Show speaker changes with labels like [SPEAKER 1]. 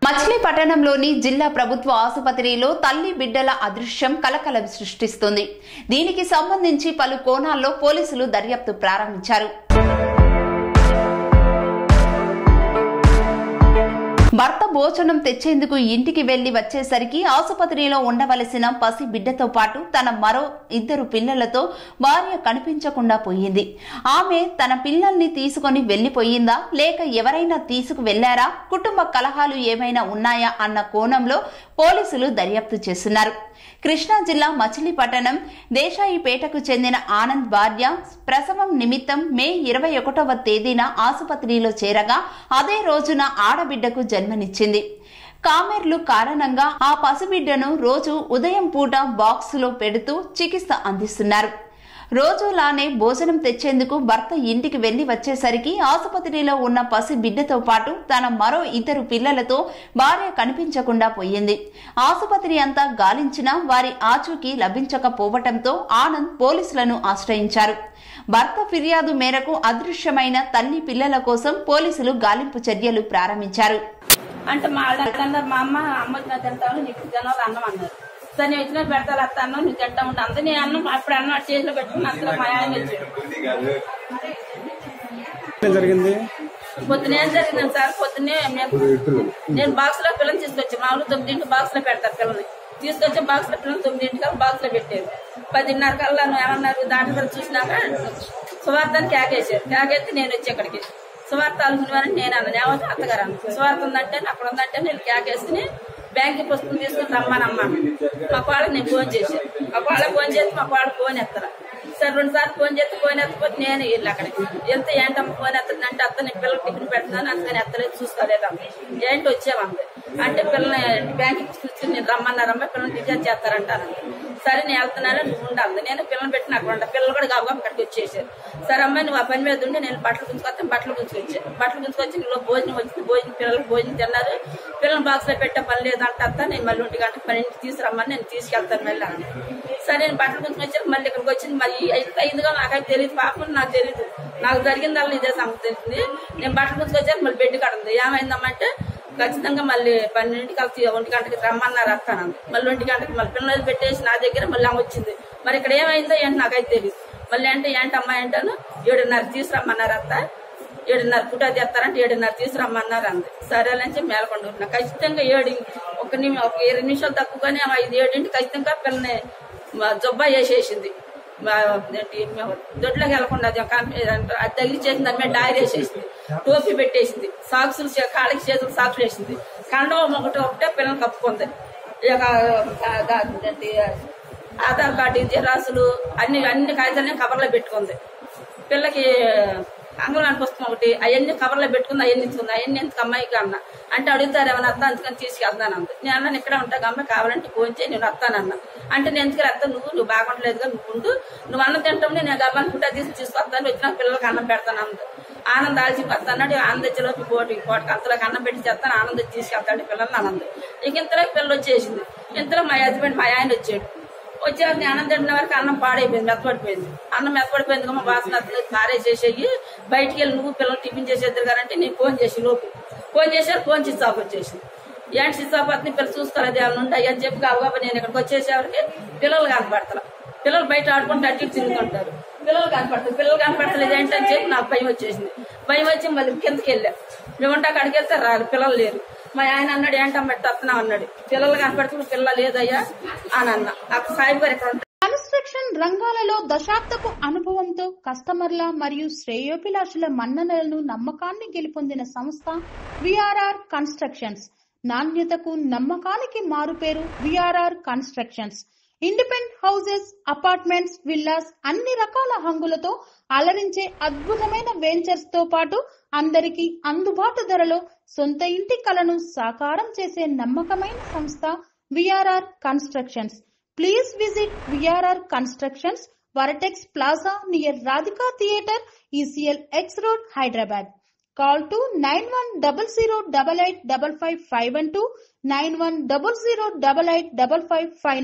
[SPEAKER 1] మచిలీపట్నంలోని జిల్లా ప్రభుత్వ ఆసుపత్రిలో తల్లి బిడ్డల అదృశ్యం కలకలం సృష్టిస్తుంది దీనికి సంబంధించి పలు కోణాల్లో పోలీసులు దర్యాప్తు ప్రారంభించారు భర్త భోజనం తెచ్చేందుకు ఇంటికి వెళ్లి వచ్చేసరికి ఆసుపత్రిలో ఉండవలసిన పసి బిడ్డతో పాటు తన మరో ఇద్దరు పిల్లలతో భార్య కనిపించకుండా పోయింది ఆమె తన పిల్లల్ని తీసుకొని వెళ్లిపోయిందా లేక ఎవరైనా తీసుకు వెళ్లారా కుటుంబ కలహాలు ఏమైనా ఉన్నాయా అన్న కోణంలో పోలీసులు దర్యాప్తు చేస్తున్నారు కృష్ణా జిల్లా మచిలీపట్నం దేశాయిపేటకు చెందిన ఆనంద్ భార్య ప్రసవం నిమిత్తం మే ఇరవై ఒకటవ తేదీన ఆసుపత్రిలో చేరగా అదే రోజున ఆడబిడ్డకు జన్మనిచ్చింది కామెర్లు కారణంగా ఆ పసిబిడ్డను రోజు ఉదయం పూట బాక్సులో పెడుతూ చికిత్స అందిస్తున్నారు రోజులానే భోజనం తెచ్చేందుకు భర్త ఇంటికి వెళ్లి వచ్చేసరికి ఆసుపత్రిలో ఉన్న పసి బిడ్డతో పాటు తన మరో ఇద్దరు పిల్లలతో భార్య కనిపించకుండా పోయింది ఆసుపత్రి అంతా గాలించినా వారి ఆచూకీ లభించకపోవటంతో ఆనంద్ పోలీసులను ఆశ్రయించారు భర్త ఫిర్యాదు మేరకు అదృశ్యమైన తల్లి పిల్లల కోసం పోలీసులు గాలింపు చర్యలు ప్రారంభించారు
[SPEAKER 2] అంటే మా ఆవిడ అన్నారు మా అమ్మ అమ్మ వచ్చిన తింటాను నీకు జనాలు అన్నం అన్నారు సరే నేను వచ్చిన పెడతాను అత్త అన్నం నువ్వు తింటా ఉంటా అంతే నేను అన్నం అప్పుడు అన్నం అటు చేతిలో పెట్టుకుని అంతలో మా ఆయన వచ్చాడు
[SPEAKER 3] ఏం జరిగింది
[SPEAKER 2] పొద్దున ఏం జరిగిందని సార్ పొద్దున్నే మేము నేను బాక్స్ లో పిల్లలు తీసుకొచ్చి మామూలు తొమ్మిదింటి బాక్స్ లో పెడతారు పిల్లల్ని తీసుకొచ్చి బాక్స్ లో పిల్లలు తొమ్మిదింటి కల్లా బాక్స్ లో పెట్టారు పదిన్నర కల్లా నువ్వు ఏమన్నారు దాంట్లో కూడా చూసినాక సువార్తని కేకేసారు కేకేస్తే నేను వచ్చి ఇక్కడికి సువార్త అనుకునేవారని నేను అన్నాను ఏమో అత్తగారు అన్న సువార్త ఉందంటే అక్కడ ఉందంటే నేను కేకేసుకుని బ్యాంక్ పుస్తకం తీసుకుని రమ్మనమ్మా మా వాళ్ళకి నేను ఫోన్ చేశాను మా వాళ్ళకి ఫోన్ చేసి మా వాళ్ళు ఫోన్ ఎత్తరా సరే రెండు సార్లు ఫోన్ చేస్తే ఫోన్ ఎత్తకపోతే నేను వెళ్ళి అక్కడికి వెళ్తే ఏంటమ్మా ఫోన్ ఎత్తుందంటే అత్త నేను పిల్లలకి టిఫిన్ పెడుతున్నాను అందుకని ఎత్తలేదు చూసుకోలేదమ్మ ఏంటి వచ్చామంది అంటే పిల్లల్ని బ్యాంక్ తీసుకుని నేను రమ్మన్నారమ్మా పిల్లల్ని డిశ్చార్జ్ చేస్తారంటాను సరే నేను వెళ్తున్నాను నువ్వు ఉండాలి నేను పిల్లలు పెట్టిన అక్కడ ఉంటా పిల్లలు కూడా గబగబా అక్కడికి వచ్చేసారు సరే అమ్మాయి నువ్వు ఆ పని మీద ఉండి నేను బట్టలు గుంజుకొస్తాను బట్టలు గుంజుకొచ్చాను బట్టలు గుంజుకొచ్చి నువ్వు భోజనం వచ్చింది భోజనం పిల్లలకు భోజనం తిన్నారు పిల్లలు బాక్స్ లో పెట్టే పని లేదంటే అత్త నేను మళ్ళీ ఒంటి గంట పని తీసుకురమ్మని నేను తీసుకెళ్తాను మళ్ళీ అన్నాను. సరే నేను బట్టలు గుంజుకొచ్చాను మళ్ళీ ఇక్కడికి వచ్చింది మరి ఎంత అయిందిగా నాకైతే తెలియదు పాపం నాకు తెలియదు నాకు జరిగిందల్లా ఇదే సంగతి తెలిసింది నేను బట్టలు గుంజుకొచ్చాను మళ్ళీ బెడ్ కడుంది ఏమైందమ్మంటే ఖచ్చితంగా మళ్ళీ పన్నెండింటికి కలిసి ఒంటి గంటకి రమ్మన్నారు అత్తానంది మళ్ళీ ఒంటి గంటకి మళ్ళీ పిల్లలు పెట్టేసి నా దగ్గర మళ్ళీ ఆమె వచ్చింది మరి ఇక్కడ ఏమైందో ఏంటి నాకైతే తెలియదు మళ్ళీ అంటే ఏంటి అమ్మాయి అంటాను ఏడున్నర తీసుకురమ్మన్నారు అత్త ఏడున్నర పుటా తెస్తారంటే ఏడున్నర తీసుకురమ్మన్నారు అంది సరే అని చెప్పి మేలకొండ ఉన్నా ఖచ్చితంగా ఏడు ఒక నిమి ఒక ఇరవై నిమిషాలు తక్కువగానే ఆమె ఐదు ఏడింటి ఖచ్చితంగా పిల్లని మా జబ్బా వేసేసింది మా ఏంటి మేము దొడ్లోకి వెళ్ళకుండా అది ఒక ఆమె అది తగిలిచ్చేసింది దాని మీద డైరీ వేసేసింది టోపీ పెట్టేసింది సాక్సులు చే- కాళ్ళకి చేతులు సాక్సులు వేసింది కండం ఒకటి ఒకటే పిల్లలు కప్పుకుంది ఇక ఆ, దా- ఏంటి ఆధార్ కార్డు జిరాసులు అన్ని అన్ని కాగితాలని కవర్లో పెట్టుకుంది పిల్లకి అంగన్వాడి పుస్తకం ఒకటి అవన్నీ కవర్లో పెట్టుకుంది అవన్నీ ఇచ్చుకుంది అవన్నీ ఎందుకు అమ్మాయికి అన్న అంటే అడుగుతారు ఏమైనా అత్త అందుకని తీసుకెళ్తాను అంది నేను అన్నాను ఇక్కడే ఉంటా అమ్మాయి కావాలంటే ఫోన్ చేయి నేను వస్తానన్న అంటే నేను ఎందుకు అత్త నువ్వు నువ్వు బాగుండలేదుగా నువ్వు ఉండు నువ్వు అన్నం తింటావు నేను గమ్మని పుట్టా తీసి తీసుకొస్తాను వచ్చిన పిల్లలకి అన్నం పెడతాను అంది ఆనంద్ ఆల్చి అన్నాడు ఆనంద్ వచ్చేలోపు పోటీ పోటీ అంతలోకి అన్నం పెట్టి చేస్తాను ఆనంద్ వచ్చి తీసుకెళ్తాడు పిల్లల్ని ఆనంద్ ఇక ఇంతలోకి పిల్లలు వచ్చేసింది ఇంతలో మా హస్బెండ్ మా ఆయన వచ్చాడు వచ్చాక నేను అన్నం తింటున్న వరకు అన్నం పాడైపోయింది మెత్తపడిపోయింది అన్నం మెత్తపడిపోయింది మా వాసన వస్తుంది కారేసేసేయి బయటికి వెళ్ళి నువ్వు పిల్లలు టిఫిన్ చేసేద్దరు గారంటే నేను ఫోన్ చేసి లోపు ఫోన్ చేశారు ఫోన్ స్విచ్ ఆఫ్ వచ్చేసింది ఏంటి స్విచ్ ఆఫ్ అవుతుంది పిల్లలు చూసుకోలేదు ఏమైనా ఉంటాయి అని చెప్పి కాబట్టి నేను ఇక్కడికి వచ్చేసేవరికి పిల్లలు కనపడతారు పిల్లలు బయట ఆడుకుంటూ అటు ఇటు తిరుగుతుంటారు పిల్లలు కనపడతారు పిల్లలు కనపడతలేదు ఏంటని చెప్పి నాకు భయం వచ్చేసింది భయం వచ్చి మళ్ళీ కిందకి వెళ్ళా మేము ఉంటా అక్కడికి వెళ్తే రారు పిల్లలు లేరు మా ఆయన అన్నాడు ఏంటమ్మా వస్తున్నావు అన్నాడు పిల్లలు కనపడుతుంది పిల్ల లేదయ్యా అని అన్న అక్కడ సాయిబు గారు ఇక్కడ ఉంటారు.
[SPEAKER 4] కన్స్ట్రక్షన్ రంగాలలో దశాబ్దపు అనుభవంతో కస్టమర్ల మరియు శ్రేయోభిలాషుల మన్ననలను నమ్మకాన్ని గెలుపొందిన సంస్థ విఆర్ఆర్ కన్స్ట్రక్షన్స్ నాణ్యతకు నమ్మకానికి మారుపేరు VRR constructions independent houses apartments villas అన్ని రకాల హంగులతో అలరించే అద్భుతమైన వెంచర్స్ తో పాటు అందరికీ అందుబాటు ధరలో సొంత ఇంటి కలను సాకారం చేసే నమ్మకమైన సంస్థ VRR constructions Please visit VRR Constructions, Varatex Plaza near Radhika Theatre, ECL X Road, Hyderabad. Call to 9100885551 91008855